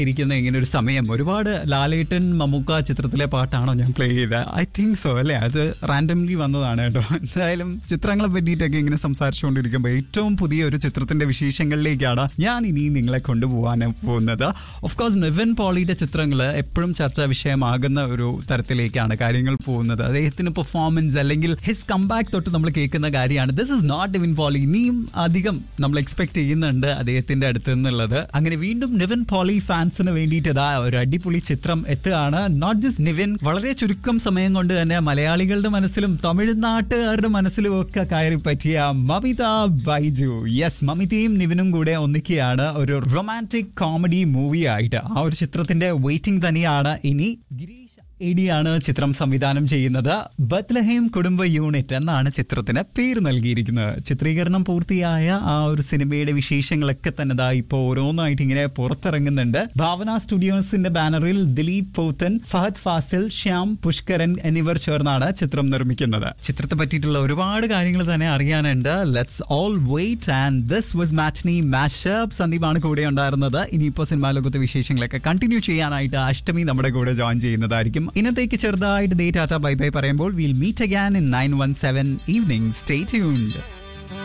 ഇരിക്കുന്ന ഇങ്ങനെ ഒരു സമയം ഒരുപാട് ലാലേട്ടൻ മമ്മൂക്ക ചിത്രത്തിലെ പാട്ടാണോ ഞാൻ പ്ലേ ചെയ്തത് ഐ തിങ്ക് സോ അല്ലേ അത് റാൻഡംലി വന്നതാണ് കേട്ടോ എന്തായാലും ചിത്രങ്ങളെ പറ്റിയിട്ടൊക്കെ ഇങ്ങനെ സംസാരിച്ചുകൊണ്ടിരിക്കുമ്പോൾ ഏറ്റവും പുതിയ ഒരു ചിത്രത്തിന്റെ വിശേഷങ്ങളിലേക്കാണ് ഞാൻ ഇനി നിങ്ങളെ കൊണ്ടുപോകാൻ പോകുന്നത് ഓഫ് കോഴ്സ് നിവിൻ പോളിയുടെ ചിത്രങ്ങൾ എപ്പോഴും ചർച്ചാ വിഷയമാകുന്ന ഒരു തരത്തിലേക്കാണ് കാര്യങ്ങൾ പോകുന്നത് അദ്ദേഹത്തിന് പെർഫോമൻസ് അല്ലെങ്കിൽ ഹിസ് കംബാക്ക് തൊട്ട് നമ്മൾ കേൾക്കുന്ന കാര്യമാണ് this is not Nivin Pauly ഇനിയും അധികം നമ്മൾ എക്സ്പെക്ട് ചെയ്യുന്നുണ്ട് അദ്ദേഹത്തിന്റെ അടുത്ത് നിന്നുള്ളത് അങ്ങനെ വീണ്ടും നിവിൻ പോളി ഫാൻസിന് വേണ്ടിയിട്ട് ഇതാ ഒരു അടിപൊളി ചിത്രം എത്തുകയാണ് നോട്ട് ജസ്റ്റ് നിവിൻ വളരെ ചുരുക്കം സമയം കൊണ്ട് തന്നെ മലയാളികളുടെ മനസ്സിലും തമിഴ്നാട്ടുകാരുടെ മനസ്സിലും ഒക്കെ കയറി പറ്റിയ മമിത ബൈജു യെസ് മമിതയും നിവിനും കൂടെ ഒന്നിക്കുകയാണ് ഒരു റൊമാൻറ്റിക് കോമഡി മൂവി ആയിട്ട് ആ ഒരു ചിത്രത്തിന്റെ വെയിറ്റിംഗ് തന്നെയാണ് ഇനി ഗിരീഷ് എഡിയാണ് ചിത്രം സംവിധാനം ചെയ്യുന്നത് ബത്ലഹേം കുടുംബ യൂണിറ്റ് എന്നാണ് ചിത്രത്തിന് പേര് നൽകിയിരിക്കുന്നത് ചിത്രീകരണം പൂർത്തിയായ ആ ഒരു സിനിമയുടെ വിശേഷങ്ങളൊക്കെ തന്നെ ദാ ഇപ്പോൾ ഓരോന്നായിട്ട് ഇങ്ങനെ പുറത്തിറങ്ങുന്നുണ്ട് ഭാവന സ്റ്റുഡിയോസിന്റെ ബാനറിൽ ദിലീപ് പോത്തൻ ഫഹദ് ഫാസിൽ ശ്യാം പുഷ്കരൻ എന്നിവർ ചേർന്നാണ് ചിത്രം നിർമ്മിക്കുന്നത് ചിത്രത്തെ പറ്റിയിട്ടുള്ള ഒരുപാട് കാര്യങ്ങൾ തന്നെ അറിയാനുണ്ട് let's all wait and this was matinee mashup സന്ദീപാണ് കൂടെ ഉണ്ടായിരുന്നത് ഇനിയിപ്പോൾ സിനിമാ ലോകത്തെ വിശേഷങ്ങളൊക്കെ കണ്ടിന്യൂ ചെയ്യാനായിട്ട് അഷ്ടമി നമ്മുടെ കൂടെ ജോയിൻ ചെയ്യുന്നതായിരിക്കും ഇന്നത്തേക്ക് ചെറുതായിട്ട് ഡേ ടാറ്റ ബൈ ബൈ പറയുമ്പോൾ will meet again in nine one seven evening stay tuned